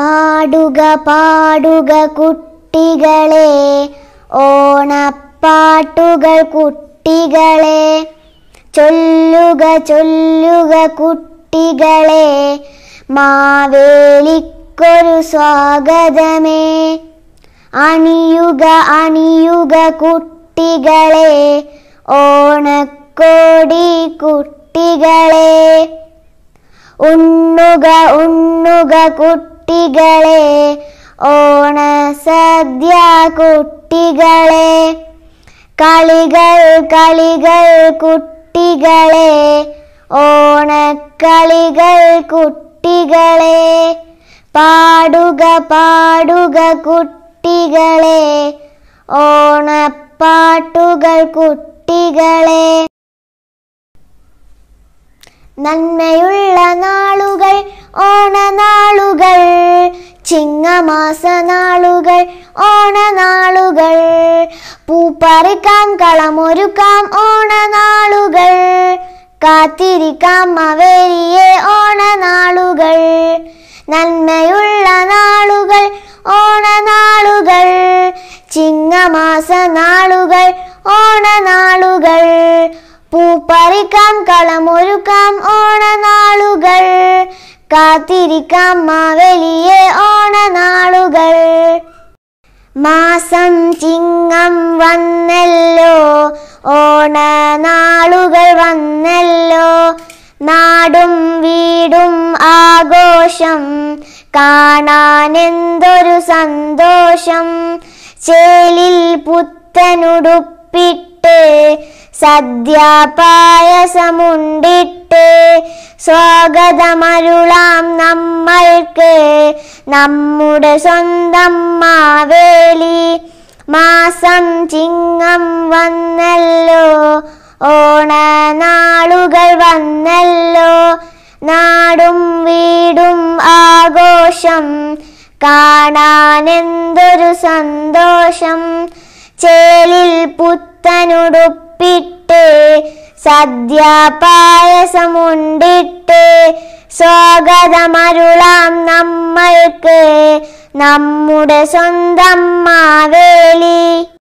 പാടുക പാടുക കുട്ടികളെ ഓണപ്പാട്ടുകൾ കുട്ടികളെ ചൊല്ലുക ചൊല്ലുക കുട്ടികളെ മാവേലിക്കൊരു സ്വാഗതമേ അണിയുക അണിയുക കുട്ടികളെ ഓണക്കോടി കുട്ടികളെ ഉണ്ണുക ഉണ്ണുക കുട്ടികളെ ഓണസദ്യ കുട്ടികളെ കളികൾ കളികൾ കുട്ടികളെ ഓണക്കളികൾ കുട്ടികളെ പാടുക പാടുക കുട്ടികളെ ഓണപ്പാട്ടുകൾ കുട്ടികളെ നന്മയുള്ള നാളുകൾ ഓണനാളുകൾ ചിങ്ങമാസ നാളുകൾ ഓണനാളുകൾ പൂപ്പറിക്കാം കളമൊരുക്കാം ഓണനാളുകൾ കാത്തിരിക്കാം മവേരിയെ ഓണനാളുകൾ നന്മയുള്ള നാളുകൾ ഓണനാളുകൾ ചിങ്ങമാസ നാളുകൾ ഓണനാളുകൾ പൂപ്പറിക്കാം കളമൊരുക്കാം ഓണനാളുകൾ കാത്തിരിക്കാം മാവേലിയെ ഓണനാളുകൾ മാസം ചിങ്ങം വന്നല്ലോ ഓണനാളുകൾ വന്നല്ലോ നാടും വീടും ആഘോഷം കാണാൻ എന്തൊരു സന്തോഷം ചേലിൽ പുത്തനുടുപ്പിട്ട് സദ്യ പായസമുണ്ടിട്ട് സ്വാഗതമരുളാം നമ്മൾക്ക് നമ്മുടെ സ്വന്തം മാവേലി മാസം ചിങ്ങം വന്നല്ലോ ഓണനാളുകൾ വന്നല്ലോ നാടും വീടും ആഘോഷം കാണാൻ എന്തൊരു സന്തോഷം ചേലിൽ പുത്തനുടുപ്പിട്ട് സദ്യ പായസമുണ്ടിട്ട് സ്വാഗതമരുളാം നമ്മൾക്ക് നമ്മുടെ സ്വന്തം മാവേലി